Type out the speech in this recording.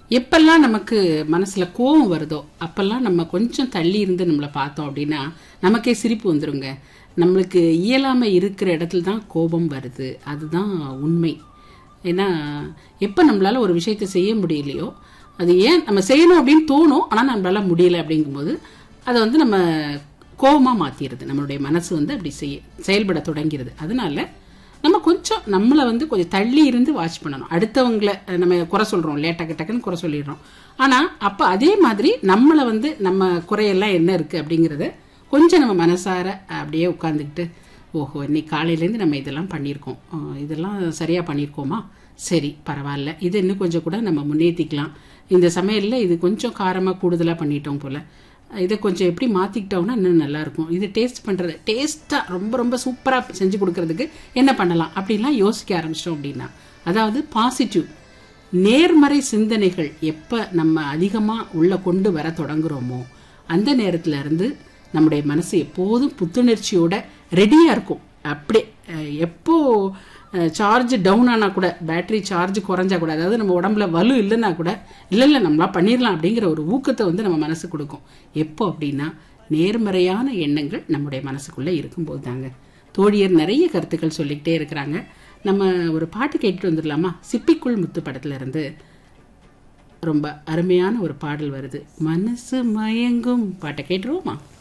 எப்பெல்லாம் நமக்கு மனசுல கோவம் வருதோ அப்பெல்லாம் நம்ம கொஞ்சம் தள்ளி இருந்து நம்மளை பார்த்தோம் அப்படின்னா நமக்கே சிரிப்பு வந்துருங்க நம்மளுக்கு இயலாம இருக்கிற இடத்துல தான் கோபம் வருது அதுதான் உண்மை ஏன்னா எப்போ நம்மளால ஒரு விஷயத்தை செய்ய முடியலையோ அது ஏன் நம்ம செய்யணும் அப்படின்னு தோணும் ஆனால் நம்மளால முடியல அப்படிங்கும்போது அதை வந்து நம்ம கோபமா மாத்திடுது நம்மளுடைய மனசு வந்து அப்படி செய்ய செயல்பட தொடங்கிறது அதனால நம்ம கொஞ்சம் நம்மளை வந்து கொஞ்சம் தள்ளி இருந்து வாட்ச் பண்ணணும் அடுத்தவங்கள அஹ், நம்ம குறை சொல்றோம் இல்லையா டக்கு டக்குன்னு குறை சொல்லிடுறோம் ஆனா அப்ப அதே மாதிரி நம்மளை வந்து நம்ம குறையெல்லாம் என்ன இருக்கு அப்படிங்கறத கொஞ்சம் நம்ம மனசார அப்படியே உட்காந்துக்கிட்டு ஓஹோ இன்னைக்கு காலையிலேருந்து நம்ம இதெல்லாம் பண்ணியிருக்கோம் அஹ், இதெல்லாம் சரியா பண்ணியிருக்கோமா சரி பரவாயில்ல இது இன்னும் கொஞ்சம் கூட நம்ம முன்னேற்றிக்கலாம் இந்த சமையல்ல இது கொஞ்சம் காரமா கூடுதலா பண்ணிட்டோம் போல இதை கொஞ்சம் எப்படி மாத்திக்கிட்டோம்னா இன்னும் நல்லா இருக்கும் இது டேஸ்ட் பண்றது டேஸ்டா ரொம்ப ரொம்ப சூப்பரா செஞ்சு கொடுக்கறதுக்கு என்ன பண்ணலாம் அப்படிலாம் யோசிக்க ஆரம்பிச்சிட்டோம் அப்படின்னா அதாவது பாசிட்டிவ் நேர்மறை சிந்தனைகள் எப்ப நம்ம அதிகமா உள்ள கொண்டு வர தொடங்குறோமோ அந்த நேரத்துல இருந்து நம்முடைய மனசு எப்போதும் புத்துணர்ச்சியோட ரெடியா இருக்கும் அப்படியே அஹ், எப்போ சார்ஜ் டவுன் ஆனா கூட பேட்டரி சார்ஜ் குறைஞ்சா கூட அதாவது நம்ம உடம்புல வலு இல்லைன்னா கூட இல்ல இல்ல நம்மளா பண்ணிடலாம் அப்படிங்கிற ஒரு ஊக்கத்தை வந்து நம்ம மனசு கொடுக்கும் எப்போ அப்படின்னா நேர்மறையான எண்ணங்கள் நம்முடைய மனசுக்குள்ள இருக்கும்போது தாங்க தோழியர் நிறைய கருத்துக்கள் சொல்லிக்கிட்டே இருக்கிறாங்க நம்ம ஒரு பாட்டு கேட்டுட்டு வந்துடலாமா சிப்பிக்குள் முத்து படத்துல இருந்து ரொம்ப அருமையான ஒரு பாடல் வருது மனசு மயங்கும் பாட்டை கேட்டுருவோமா